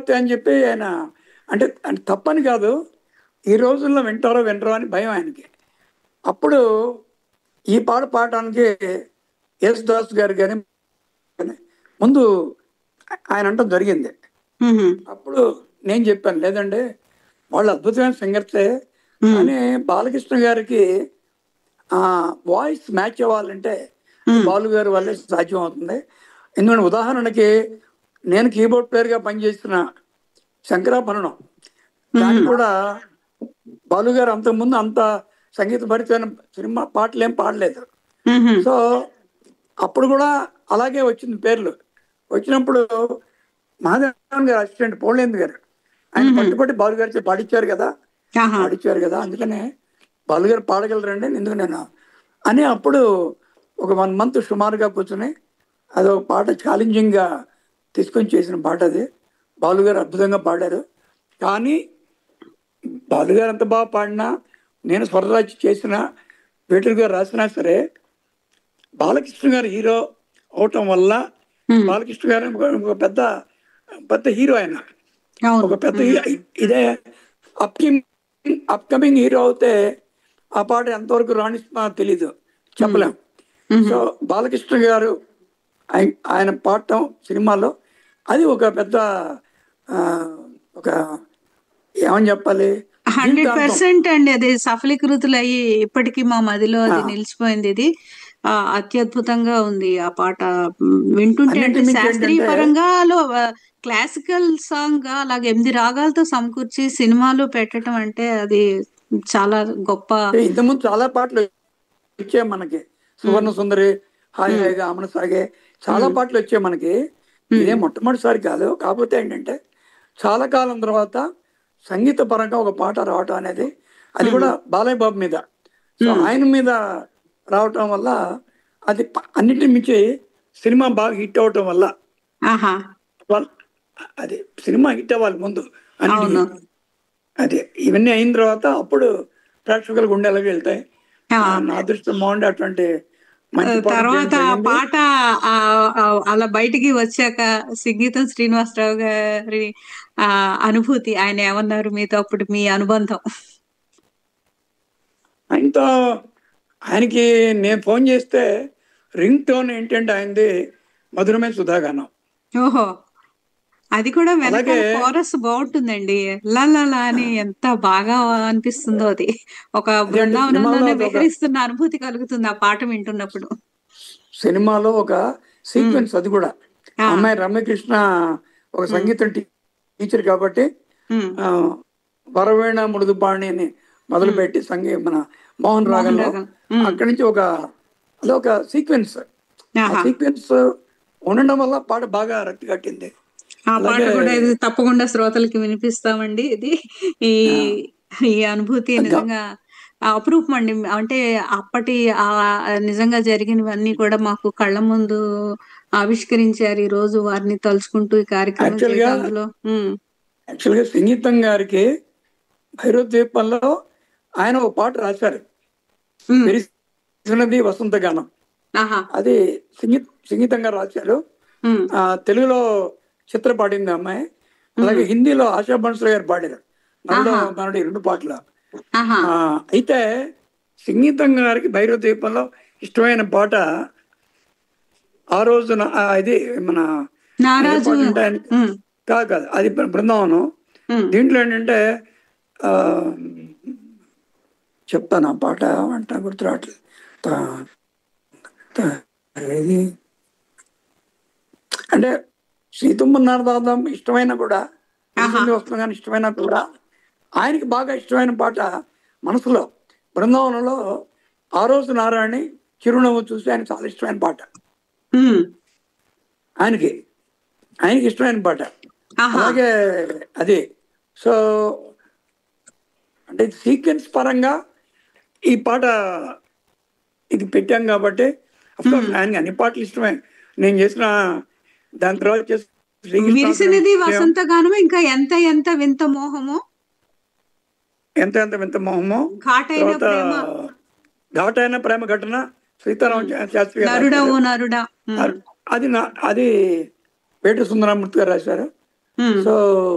చక్రవర్తి అని చెప్పి ఆయన అంటే అంటే తప్పని కాదు ఈ రోజుల్లో వింటారో వింటారో అని భయం ఆయనకి అప్పుడు ఈ పాట పాడటానికి ఎస్ దాస్ గారు కానీ ముందు ఆయన అంటాం జరిగింది మ్మ్. అప్పుడు నేను చెప్పాను లేదండి వాళ్ళు అద్భుతమైన సింగర్సే కానీ బాలకృష్ణ గారికి ఆ వాయిస్ మ్యాచ్ అవ్వాలంటే బాలు గారి వల్లే సాధ్యం అవుతుంది ఎందుకంటే ఉదాహరణకి నేను కీబోర్డ్ ప్లేయర్ గా పనిచేసిన శంకరాభరణం దాన్ని కూడా బాలు గారు అంతకుముందు అంత సంగీత భరితమైన సినిమా పాటలు ఏం పాడలేదు మ్మ్. సో అప్పుడు కూడా అలాగే వచ్చింది పేర్లు వచ్చినప్పుడు మహాదేవన్ గారు అసిస్టెంట్ పోలేంది గారు ఆయన పట్టుబట్టి బాలు గారితో పాడించారు కదా ఆహా. పాడించారు కదా అందుకనే బాలు గారు పాడగలరండి ఎందుకు నేను అని అప్పుడు ఒక వన్ మంత్ సుమారుగా కూర్చొని అది ఒక పాట ఛాలెంజింగ్ గా తీసుకొని చేసిన పాట అది బాలు గారు అద్భుతంగా పాడారు కానీ బాలు గారు ఎంత బాగా పాడినా నేను స్వరరాజు చేసిన వేటూరు గారు రాసినా సరే బాలకృష్ణ గారు హీరో అవటం వల్ల బాలకృష్ణ గారు ఒక- ఒక పెద్ద పెద్ద హీరో ఆయన అవును ఒక పెద్ద హీరో ఇదే అప్కమింగ్ అప్కమింగ్ హీరో అవుతే ఆ పాట ఎంతవరకు రాణిస్తున్నా తెలీదు చెప్పలేం సో బాలకృష్ణ గారు ఆయ- ఆయన పాడటం సినిమాలో అది ఒక పెద్ద ఆ, ఒక ఏమని చెప్పాలి హండ్రెడ్ జీవితాంతం. పర్సెంట్ అండి అది సఫలీకృతులు అయ్యి ఇప్పటికీ మా మదిలో అది నిలిచిపోయింది ఇది ఆ, అత్యద్భుతంగా ఉంది ఆ పాట మ్, వింటుంటే అంటే అన్నింటి మించి శాస్త్రీయ ఏంటంటే- పరంగా లో క్లాసికల్ సాంగ్ గా అలాగే ఎనిమిది రాగాలతో సమకూర్చి సినిమాలు పెట్టడం అంటే అది చాలా గొప్ప అంటే ఇంతకుముందు చాలా పాటలు వచ్చాయి మనకి సువర్ణ సుందరి హాయ్ హాయిగా అమన సాగే చాలా పాటలు వచ్చాయి మనకి ఇదే మొట్టమొదటిసారి కాదు కాకపోతే ఏంటంటే చాలా కాలం తర్వాత సంగీత పరంగా ఒక పాట రావటం అనేది అది కూడా బాలయ్య బాబు మీద సో ఆయన మీద రావటం వల్ల అది ప- అన్నిటి మించి సినిమా బాగా హిట్ అవటం వల్ల ఆహా వాళ్ళ- అది సినిమా హిట్ అవ్వాలి ముందు అన్నిటికీ. అవును. అదే ఇవన్నీ అయిన తర్వాత అప్పుడు ప్రేక్షకుల గుండెలకు వెళ్తాయి ఆ. ఆ, నా అదృష్టం బాగుండే అటువంటి మంచి పాట తర్వాత చేయడం ఆ జరిగింది. పాట ఆ, ఆ, అలా బయటికి వచ్చాక సంగీతం శ్రీనివాసరావు గారి ఆ అనుభూతి ఆయన ఏమన్నారు మీతో అప్పుడు మీ అనుబంధం ఆయనతో ఆయనకి నేను ఫోన్ చేస్తే రింగ్ టోన్ ఏంటంటే ఆయనది మధురమే సుధాగానం ఓహో అది కూడా వెనక అలాగే- కోరస్ బాగుంటుందండి లా లా లా అని ఎంత బాగా అనిపిస్తుందో అది ఒక బృందావనంలోనే సినిమాలో ఒక- విహరిస్తున్న అనుభూతి కలుగుతుంది ఆ పాట వింటున్నప్పుడు సినిమాలో ఒక సీక్వెన్స్ అది కూడా ఆ. అమ్మాయి రమ్యకృష్ణ ఒక సంగీతం టీ- టీచర్ కాబట్టి ఉమ్, ఆ, వరవేణ మృదుపాణి అని మొదలుపెట్టి సంగీ మన మోహన్ రాగంలో రాగం. ఉమ్. అక్కడి నుంచి ఒక అదొక సీక్వెన్స్ ఆ ఆహా. సీక్వెన్స్ ఉండడం వల్ల పాట బాగా రక్తి కట్టింది ఆ పాట అలాగే- కూడా ఇది తప్పకుండా శ్రోతలకి వినిపిస్తామండి ఇది ఈ ఈ అనుభూతి నిజంగా అప్రూపం అండి అంటే అప్పటి ఆ నిజంగా జరిగినవన్నీ కూడా మాకు కళ్ళ ముందు ఆవిష్కరించారు ఈ రోజు వారిని తలుచుకుంటూ ఈ కార్యక్రమం Actually గా- చేయడం అందులో ఉమ్, యాక్చువల్గా సంగీతం గారికి భైరవ ద్వీపంలో ఆయన ఒక పాట రాశారు ఉమ్, విరిసినది వసంత గానం ఆహా అది సంగీత సంగీతంగా రాశారు ఉమ్, ఆ తెలుగులో చిత్ర పాడింది ఆ అమ్మాయి అలాగే హిందీలో ఆశా బన్సల్ గారు పాడారు నరుడు ఆహా. నరుడు ఈ రెండు పాటలు ఆహా ఆ, అయితే సంగీతం గారికి భైరవ ద్వీపంలో ఇష్టమైన పాట ఆ రోజున ఆ, ఇది మన ఏ నారాజు పాట అంటే ఆయన- ఉమ్, కాదు కాదు అది బృ- బృందావనం ఉమ్, దీంట్లో ఏంటంటే ఆ, చెప్తాను ఆ పాట అంట గుర్తు రావట్లేదు తా- తా- ఏది అంటే సీతమ్మన్నారు దాదాపు ఇష్టమైన కూడా తెలిసింది వస్తుంది కానీ ఇష్టమైన కూడా ఆయనకి బాగా ఇష్టమైన పాట మనసులో బృందావనంలో ఆ రోజు నారాయణి చిరునవ్వు చూసి ఆయన చాలా ఇష్టమైన పాట ఉమ్, ఆయనకి ఆయనకి ఇష్టమైన పాట ఆహా అలాగే అది సో అంటే సీక్వెన్స్ పరంగా ఈ పాట ఇది పెట్టాం కాబట్టి అఫ్కోర్స్ ఆయనకి అన్ని పాటలు ఇష్టమే నేను చేసిన దాని తర్వాత చేసిన శ్రీకృష్ణ విరిసినది ప్రేమ, వసంత గానము ఇంకా ఎంత ఎంత వింత మోహము ఎంత ఎంత వింత మొహమో ఘాటైన తర్వాత ప్రేమ ఘాటైన ప్రేమ ఘటన సీతారామ శాస్త్రి గారు నరుడా ఓ రాశారు. నరుడా ఉమ్, అది నా అది వేటు సుందరమూర్తి గారు రాశారు ఉమ్. సో